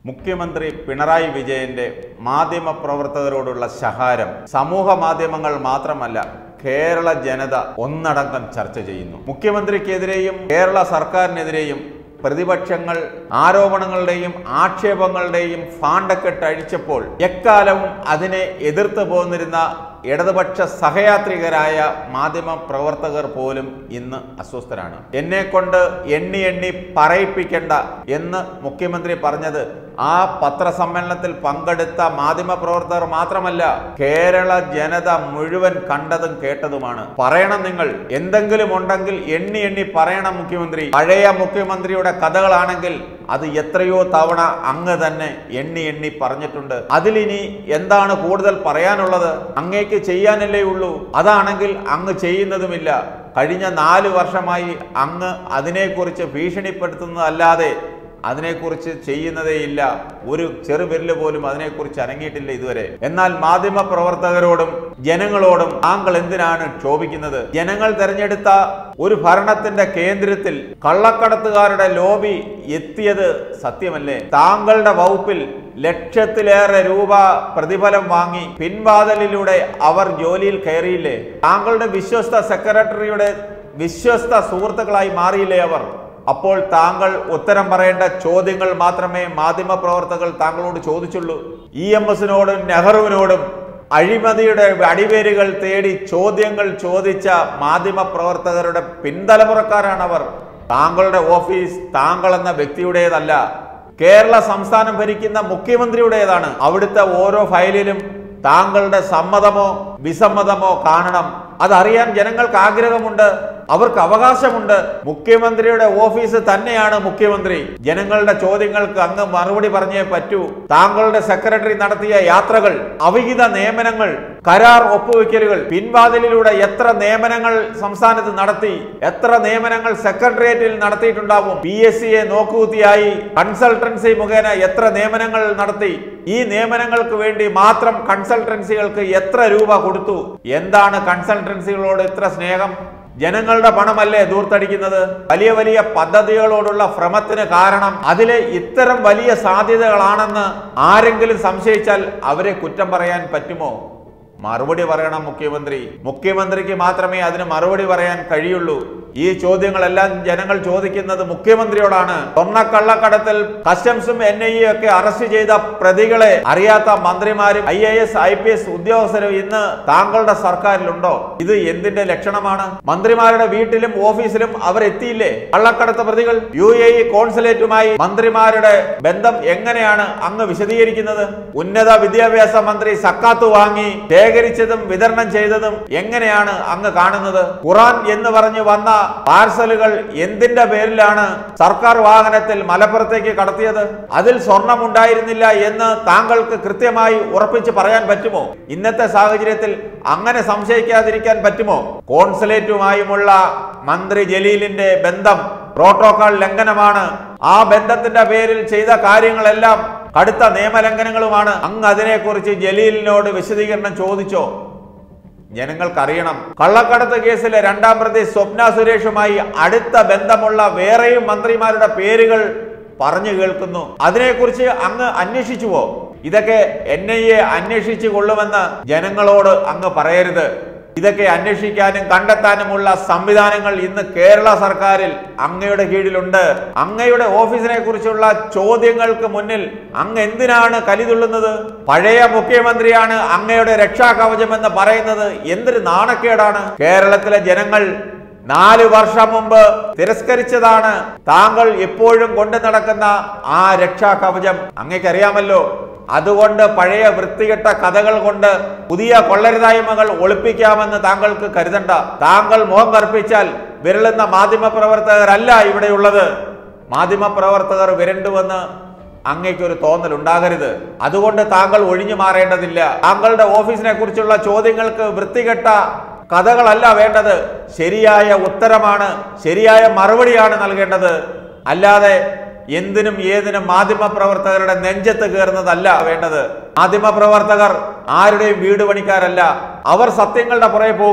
മുഖ്യമന്ത്രി പിണറായി വിജയന്റെ മാധ്യമ പ്രവർത്തകരോടുള്ള ശഹാരം സമൂഹ മാധ്യമങ്ങൾ മാത്രമല്ല കേരള ജനത ഒന്നടങ്കം ചർച്ച ചെയ്യുന്നു മുഖ്യമന്ത്രിക്കെതിരെയും കേരള സർക്കാരിനെതിരെയും പ്രതിപക്ഷങ്ങൾ ആരോപണങ്ങളുടെയും ആക്ഷേപങ്ങളുടെയും ഫാണ്ടക്കെട്ട് അഴിച്ചപ്പോൾ എക്കാലവും അതിനെ എതിർത്ത് പോന്നിരുന്ന ഇടതുപക്ഷ സഹയാത്രികരായ മാധ്യമ പ്രവർത്തകർ പോലും ഇന്ന് അസ്വസ്ഥരാണ് എന്നെ കൊണ്ട് എണ്ണി എണ്ണി പറയിപ്പിക്കേണ്ട എന്ന് മുഖ്യമന്ത്രി പറഞ്ഞത് ആ പത്രസമ്മേളനത്തിൽ പങ്കെടുത്ത മാധ്യമ പ്രവർത്തകർ മാത്രമല്ല കേരള ജനത മുഴുവൻ കണ്ടതും കേട്ടതുമാണ് പറയണം നിങ്ങൾ എന്തെങ്കിലും ഉണ്ടെങ്കിൽ എണ്ണി എണ്ണി പറയണം മുഖ്യമന്ത്രി പഴയ മുഖ്യമന്ത്രിയുടെ കഥകളാണെങ്കിൽ അത് എത്രയോ തവണ അങ്ങ് തന്നെ എണ്ണി എണ്ണി പറഞ്ഞിട്ടുണ്ട് അതിലിനി എന്താണ് കൂടുതൽ പറയാനുള്ളത് അങ്ങേക്ക് ചെയ്യാനല്ലേ ഉള്ളൂ അതാണെങ്കിൽ അങ്ങ് ചെയ്യുന്നതുമില്ല കഴിഞ്ഞ നാല് വർഷമായി അങ്ങ് അതിനെക്കുറിച്ച് ഭീഷണിപ്പെടുത്തുന്നതല്ലാതെ അതിനെക്കുറിച്ച് ചെയ്യുന്നതേയില്ല ഒരു ചെറുവിരല് പോലും അതിനെക്കുറിച്ച് അനങ്ങിയിട്ടില്ല ഇതുവരെ എന്നാൽ മാധ്യമ പ്രവർത്തകരോടും ജനങ്ങളോടും താങ്കൾ എന്തിനാണ് ക്ഷോഭിക്കുന്നത് ജനങ്ങൾ തെരഞ്ഞെടുത്ത ഒരു ഭരണത്തിന്റെ കേന്ദ്രത്തിൽ കള്ളക്കടത്തുകാരുടെ ലോബി എത്തിയത് സത്യമല്ലേ താങ്കളുടെ വകുപ്പിൽ ലക്ഷത്തിലേറെ രൂപ പ്രതിഫലം വാങ്ങി പിൻവാതിലിലൂടെ അവർ ജോലിയിൽ കയറിയില്ലേ താങ്കളുടെ വിശ്വസ്ത സെക്രട്ടറിയുടെ വിശ്വസ്ത സുഹൃത്തുക്കളായി മാറിയില്ലേ അവർ അപ്പോൾ താങ്കൾ ഉത്തരം പറയേണ്ട ചോദ്യങ്ങൾ മാത്രമേ മാധ്യമ പ്രവർത്തകർ താങ്കളോട് ചോദിച്ചുള്ളൂ ഇ എം എസിനോടും നെഹ്റുവിനോടും അഴിമതിയുടെ അടിവേരുകൾ തേടി ചോദ്യങ്ങൾ ചോദിച്ച മാധ്യമ പ്രവർത്തകരുടെ പിന്തലമുറക്കാരാണവർ താങ്കളുടെ ഓഫീസ് താങ്കൾ എന്ന വ്യക്തിയുടേതല്ല കേരള സംസ്ഥാനം ഭരിക്കുന്ന മുഖ്യമന്ത്രിയുടേതാണ് അവിടുത്തെ ഓരോ ഫയലിലും താങ്കളുടെ സമ്മതമോ വിസമ്മതമോ കാണണം അതറിയാൻ ജനങ്ങൾക്ക് ആഗ്രഹമുണ്ട് അവർക്ക് അവകാശമുണ്ട് മുഖ്യമന്ത്രിയുടെ ഓഫീസ് തന്നെയാണ് മുഖ്യമന്ത്രി ജനങ്ങളുടെ ചോദ്യങ്ങൾക്ക് അങ്ങ് മറുപടി പറഞ്ഞേ പറ്റൂ താങ്കളുടെ സെക്രട്ടറി നടത്തിയ യാത്രകൾ അവിഹിത നിയമനങ്ങൾ കരാർ ഒപ്പുവെക്കലുകൾ പിൻവാതിലിലൂടെ എത്ര നിയമനങ്ങൾ സംസ്ഥാനത്ത് നടത്തി എത്ര നിയമനങ്ങൾ സെക്രട്ടേറിയറ്റിൽ നടത്തിയിട്ടുണ്ടാവും പി എസ് സിയെ നോക്കുകുത്തിയായി കൺസൾട്ടൻസി മുഖേന എത്ര നിയമനങ്ങൾ നടത്തി ഈ നിയമനങ്ങൾക്ക് വേണ്ടി മാത്രം കൺസൾട്ടൻസികൾക്ക് എത്ര രൂപ കൊടുത്തു എന്താണ് കൺസൾട്ടൻസികളോട് ഇത്ര സ്നേഹം ജനങ്ങളുടെ പണമല്ലേ ദൂർത്തടിക്കുന്നത് വലിയ വലിയ പദ്ധതികളോടുള്ള ഭ്രമത്തിന് കാരണം അതിലെ ഇത്തരം വലിയ സാധ്യതകളാണെന്ന് ആരെങ്കിലും സംശയിച്ചാൽ അവരെ കുറ്റം പറയാൻ പറ്റുമോ മറുപടി പറയണം മുഖ്യമന്ത്രി മുഖ്യമന്ത്രിക്ക് മാത്രമേ അതിന് മറുപടി പറയാൻ കഴിയുള്ളൂ ഈ ചോദ്യങ്ങളെല്ലാം ജനങ്ങൾ ചോദിക്കുന്നത് മുഖ്യമന്ത്രിയോടാണ് സ്വർണ്ണക്കള്ളക്കടത്തിൽ കസ്റ്റംസും എൻ ഐ എ ഒക്കെ അറസ്റ്റ് ചെയ്ത പ്രതികളെ അറിയാത്ത മന്ത്രിമാരും I A S I P S ഉദ്യോഗസ്ഥരും ഇന്ന് താങ്കളുടെ സർക്കാരിലുണ്ടോ ഇത് എന്തിന്റെ ലക്ഷണമാണ് മന്ത്രിമാരുടെ വീട്ടിലും ഓഫീസിലും അവർ എത്തിയില്ലേ കള്ളക്കടത്ത് പ്രതികൾ യു എ ഇ കോൺസുലേറ്റുമായി മന്ത്രിമാരുടെ ബന്ധം എങ്ങനെയാണ് അങ്ങ് വിശദീകരിക്കുന്നത് ഉന്നത വിദ്യാഭ്യാസ മന്ത്രി സക്കാത്ത് വാങ്ങി ശേഖരിച്ചതും വിതരണം ചെയ്തതും എങ്ങനെയാണ് അങ്ങ് കാണുന്നത് ഖുറാൻ എന്ന് പറഞ്ഞു വന്ന പാർസലുകൾ എന്തിന്റെ പേരിലാണ് സർക്കാർ വാഹനത്തിൽ മലപ്പുറത്തേക്ക് കടത്തിയത് അതിൽ സ്വർണം ഉണ്ടായിരുന്നില്ല എന്ന് താങ്കൾക്ക് കൃത്യമായി ഉറപ്പിച്ച് പറയാൻ പറ്റുമോ ഇന്നത്തെ സാഹചര്യത്തിൽ അങ്ങനെ സംശയിക്കാതിരിക്കാൻ പറ്റുമോ കോൺസുലേറ്റുമായുമുള്ള മന്ത്രി ജലീലിന്റെ ബന്ധം പ്രോട്ടോകോൾ ലംഘനമാണ് ആ ബന്ധത്തിന്റെ പേരിൽ ചെയ്ത കാര്യങ്ങളെല്ലാം കടുത്ത നിയമലംഘനങ്ങളുമാണ് അങ്ങ് അതിനെക്കുറിച്ച് ജലീലിനോട് വിശദീകരണം ചോദിച്ചോ ജനങ്ങൾക്കറിയണം കള്ളക്കടത്ത് കേസിലെ രണ്ടാം പ്രതി സ്വപ്ന സുരേഷുമായി അടുത്ത ബന്ധമുള്ള വേറെയും മന്ത്രിമാരുടെ പേരുകൾ പറഞ്ഞു കേൾക്കുന്നു അതിനെക്കുറിച്ച് അങ്ങ് അന്വേഷിച്ചുവോ ഇതൊക്കെ എൻ ഐ എ അന്വേഷിച്ചു കൊള്ളുമെന്ന് ജനങ്ങളോട് അങ്ങ് പറയരുത് ഇതൊക്കെ അന്വേഷിക്കാനും കണ്ടെത്താനുമുള്ള സംവിധാനങ്ങൾ ഇന്ന് കേരള സർക്കാരിൽ അങ്ങയുടെ കീഴിലുണ്ട് അങ്ങയുടെ ഓഫീസിനെ കുറിച്ചുള്ള ചോദ്യങ്ങൾക്ക് മുന്നിൽ അങ്ങ് എന്തിനാണ് കലിതുള്ളുന്നത് പഴയ മുഖ്യമന്ത്രിയാണ് അങ്ങയുടെ രക്ഷാകവചം എന്ന് പറയുന്നത് എന്തൊരു നാണക്കേടാണ് കേരളത്തിലെ ജനങ്ങൾ നാല് വർഷം മുമ്പ് തിരസ്കരിച്ചതാണ് താങ്കൾ എപ്പോഴും കൊണ്ടു നടക്കുന്ന ആ രക്ഷാകവചം അങ്ങേക്കറിയാമല്ലോ അതുകൊണ്ട് പഴയ വൃത്തികെട്ട കഥകൾ കൊണ്ട് പുതിയ കൊള്ളരുതായ്മകൾ ഒളിപ്പിക്കാമെന്ന് താങ്കൾക്ക് കരുതണ്ട താങ്കൾ മുഖം കറുപ്പിച്ചാൽ വിരളുന്ന മാധ്യമ പ്രവർത്തകരല്ല ഇവിടെയുള്ളത് മാധ്യമ പ്രവർത്തകർ വിരണ്ടുവെന്ന് അങ്ങേക്കൊരു തോന്നൽ ഉണ്ടാകരുത് അതുകൊണ്ട് താങ്കൾ ഒഴിഞ്ഞു മാറേണ്ടതില്ല താങ്കളുടെ ഓഫീസിനെ കുറിച്ചുള്ള ചോദ്യങ്ങൾക്ക് വൃത്തികെട്ട കഥകളല്ല വേണ്ടത് ശരിയായ ഉത്തരമാണ് ശരിയായ മറുപടിയാണ് നൽകേണ്ടത് അല്ലാതെ എന്തിനും ഏതിനും മാധ്യമ പ്രവർത്തകരുടെ നെഞ്ചത്ത് കയറുന്നതല്ല വേണ്ടത് മാധ്യമ പ്രവർത്തകർ ആരുടെയും വീട് പണിക്കാരല്ല അവർ സത്യങ്ങളുടെ പുറകെ പോകും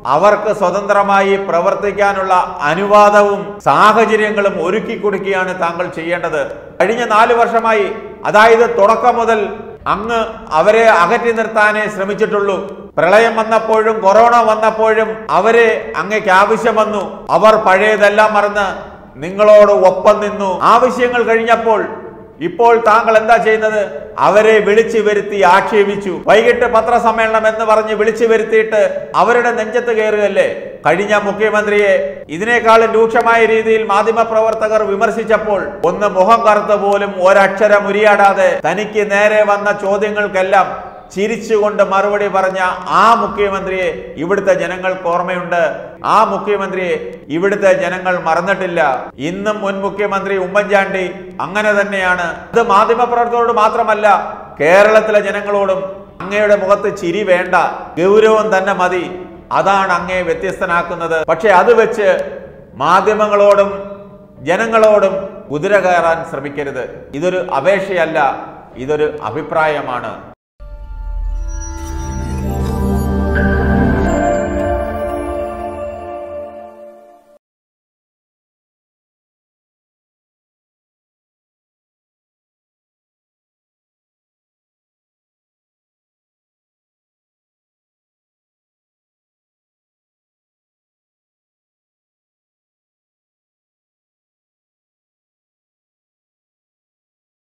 അവർക്ക് സ്വതന്ത്രമായി പ്രവർത്തിക്കാനുള്ള അനുവാദവും സാഹചര്യങ്ങളും ഒരുക്കി കൊടുക്കുകയാണ് താങ്കൾ ചെയ്യേണ്ടത് കഴിഞ്ഞ നാല് വർഷമായി അതായത് തുടക്കം മുതൽ അങ്ങ് അവരെ അകറ്റി നിർത്താനേ ശ്രമിച്ചിട്ടുള്ളൂ പ്രളയം വന്നപ്പോഴും കൊറോണ വന്നപ്പോഴും അവരെ അങ്ങേക്ക് ആവശ്യം വന്നു അവർ പഴയതെല്ലാം മറന്ന് നിങ്ങളോട് ഒപ്പം നിന്നു ആവശ്യങ്ങൾ കഴിഞ്ഞപ്പോൾ ഇപ്പോൾ താങ്കൾ എന്താ ചെയ്യുന്നത് അവരെ വിളിച്ചു വരുത്തി ആക്ഷേപിച്ചു വൈകിട്ട് പത്രസമ്മേളനം എന്ന് പറഞ്ഞ് വിളിച്ചു വരുത്തിയിട്ട് അവരുടെ നെഞ്ചത്ത് കയറുകയല്ലേ കഴിഞ്ഞ മുഖ്യമന്ത്രിയെ ഇതിനേക്കാളും രൂക്ഷമായ രീതിയിൽ മാധ്യമപ്രവർത്തകർ വിമർശിച്ചപ്പോൾ ഒന്ന് മുഖം കറുത്ത പോലും ഒരക്ഷരം ഉരിയാടാതെ തനിക്ക് നേരെ വന്ന ചോദ്യങ്ങൾക്കെല്ലാം ചിരിച്ചുകൊണ്ട് മറുപടി പറഞ്ഞ ആ മുഖ്യമന്ത്രിയെ ഇവിടുത്തെ ജനങ്ങൾക്ക് ഓർമ്മയുണ്ട് ആ മുഖ്യമന്ത്രിയെ ഇവിടുത്തെ ജനങ്ങൾ മറന്നിട്ടില്ല ഇന്നും മുൻ മുഖ്യമന്ത്രി ഉമ്മൻചാണ്ടി അങ്ങനെ തന്നെയാണ് ഇത് മാധ്യമപ്രവർത്തകരോട് മാത്രമല്ല കേരളത്തിലെ ജനങ്ങളോടും അങ്ങയുടെ മുഖത്ത് ചിരി വേണ്ട ഗൗരവം തന്നെ മതി അതാണ് അങ്ങയെ വ്യത്യസ്തനാക്കുന്നത് പക്ഷെ അത് വെച്ച് മാധ്യമങ്ങളോടും ജനങ്ങളോടും കുതിര കയറാൻ ശ്രമിക്കരുത് ഇതൊരു അപേക്ഷയല്ല ഇതൊരു അഭിപ്രായമാണ്